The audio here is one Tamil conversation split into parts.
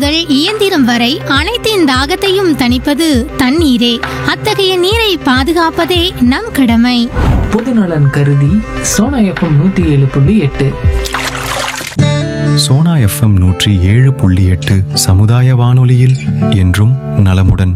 முதல் இயந்திரம் வரை அனைத்தின் தாகத்தையும் தணிப்பது தண்ணீரே அத்தகைய நீரை பாதுகாப்பதே நம் கடமை பொதுநலன் கருதி சோனா எஃப்எம் நூற்றி ஏழு புள்ளி எட்டு சோனா எஃப்எம் நூற்றி ஏழு புள்ளி எட்டு சமுதாய வானொலியில் என்றும் நலமுடன்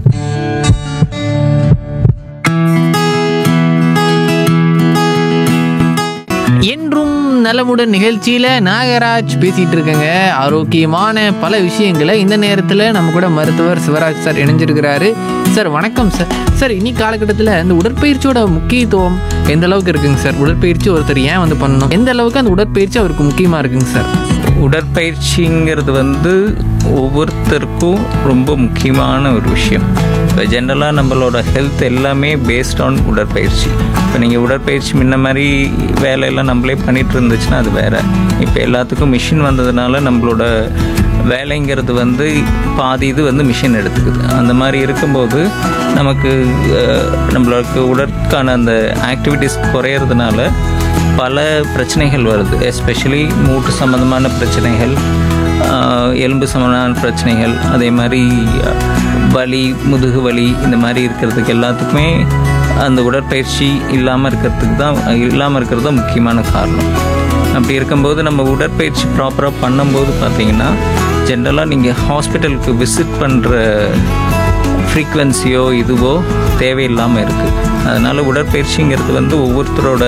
என்றும் நலமுடன் நிகழ்ச்சியில் நாகராஜ் பேசிகிட்டு இருக்கேங்க ஆரோக்கியமான பல விஷயங்களை இந்த நேரத்தில் நம்ம கூட மருத்துவர் சிவராஜ் சார் இணைஞ்சிருக்கிறாரு சார் வணக்கம் சார் சார் இன்னி காலகட்டத்தில் இந்த உடற்பயிற்சியோட முக்கியத்துவம் எந்த அளவுக்கு இருக்குங்க சார் உடற்பயிற்சி ஒருத்தர் ஏன் வந்து பண்ணணும் எந்த அளவுக்கு அந்த உடற்பயிற்சி அவருக்கு முக்கியமாக இருக்குங்க சார் உடற்பயிற்சிங்கிறது வந்து ஒவ்வொருத்தருக்கும் ரொம்ப முக்கியமான ஒரு விஷயம் இப்போ ஜென்ரலாக நம்மளோட ஹெல்த் எல்லாமே பேஸ்ட் ஆன் உடற்பயிற்சி இப்போ நீங்கள் உடற்பயிற்சி முன்ன மாதிரி வேலையெல்லாம் நம்மளே பண்ணிட்டு இருந்துச்சுன்னா அது வேற இப்போ எல்லாத்துக்கும் மிஷின் வந்ததுனால நம்மளோட வேலைங்கிறது வந்து பாதி இது வந்து மிஷின் எடுத்துக்குது அந்த மாதிரி இருக்கும்போது நமக்கு அஹ், நம்மளுக்கு உடற்கான அந்த ஆக்டிவிட்டிஸ் குறையிறதுனால பல பிரச்சனைகள் வருது எஸ்பெஷலி மூட்டு சம்மந்தமான பிரச்சனைகள் ஆஹ், எலும்பு சம்மந்தமான பிரச்சனைகள் அதே மாதிரி அஹ், வலி முதுகு வலி இந்த மாதிரி இருக்கிறதுக்கு எல்லாத்துக்குமே அந்த உடற்பயிற்சி இல்லாமல் இருக்கிறதுக்கு தான் இல்லாமல் இருக்கிறது தான் முக்கியமான காரணம் அப்படி இருக்கும்போது நம்ம உடற்பயிற்சி ப்ராப்பராக பண்ணும்போது பார்த்தீங்கன்னா ஜென்ரலாக நீங்கள் ஹாஸ்பிட்டலுக்கு விசிட் பண்ணுற ஃப்ரீக்வன்சியோ இதுவோ தேவையில்லாமல் இருக்குது அதனால் உடற்பயிற்சிங்கிறது வந்து ஒவ்வொருத்தரோட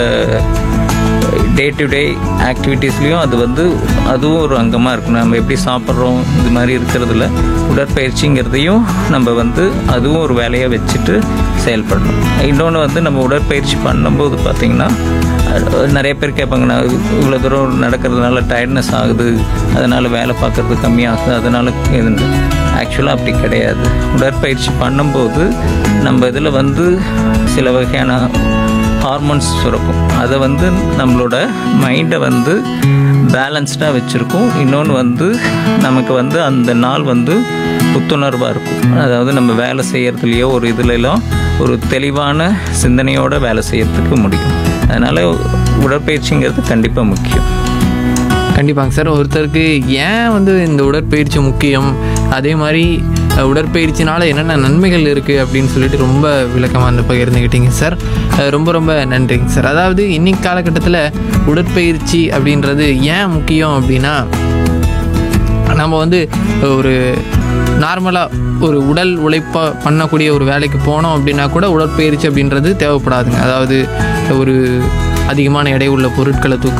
டே டு டே ஆக்டிவிட்டீஸ்லேயும் அது வந்து அதுவும் ஒரு அங்கமாக இருக்கும் நம்ம எப்படி சாப்பிட்றோம் இது மாதிரி இருக்கிறதுல உடற்பயிற்சிங்கிறதையும் நம்ம வந்து அதுவும் ஒரு வேலையாக வச்சுட்டு செயல்படணும் இன்னொன்று வந்து நம்ம உடற்பயிற்சி பண்ணும்போது பார்த்திங்கன்னா அஹ், நிறைய பேர் கேட்பாங்க நான் இவ்வளோ தூரம் நடக்கிறதுனால டயர்ட்னஸ் ஆகுது அதனால் வேலை பார்க்குறது கம்மியாகுது அதனால் இது ஆக்சுவலாக அப்படி கிடையாது உடற்பயிற்சி பண்ணும்போது நம்ம இதில் வந்து சில வகையான ஹார்மோன்ஸ் சுரக்கும் அதை வந்து நம்மளோட மைண்டை வந்து பேலன்ஸ்டாக வச்சுருக்கும் இன்னொன்று வந்து நமக்கு வந்து அந்த நாள் வந்து புத்துணர்வாக இருக்கும் அதாவது நம்ம வேலை செய்கிறதுலையோ ஒரு இதுலலாம் ஒரு தெளிவான சிந்தனையோட வேலை செய்யறதுக்கு முடியும் அதனால் உடற்பயிற்சிங்கிறது கண்டிப்பாக முக்கியம் கண்டிப்பாங்க சார் ஒருத்தருக்கு ஏன் வந்து இந்த உடற்பயிற்சி முக்கியம் அதே மாதிரி அஹ், உடற்பயிற்சினால என்னென்ன நன்மைகள் இருக்குது அப்படின்னு சொல்லிட்டு ரொம்ப விளக்கமாக வந்து பகிர்ந்துக்கிட்டீங்க சார் அஹ், ரொம்ப ரொம்ப நன்றிங்க சார் அதாவது இன்னைக்கு காலகட்டத்தில் உடற்பயிற்சி அப்படின்றது ஏன் முக்கியம் அப்படின்னா நம்ம வந்து ஒரு நார்மலாக ஒரு உடல் உழைப்பாக பண்ணக்கூடிய ஒரு வேலைக்கு போனோம் அப்படின்னா கூட உடற்பயிற்சி அப்படின்றது தேவைப்படாதுங்க அதாவது ஒரு அதிகமான எடை உள்ள பொருட்களை தூக்க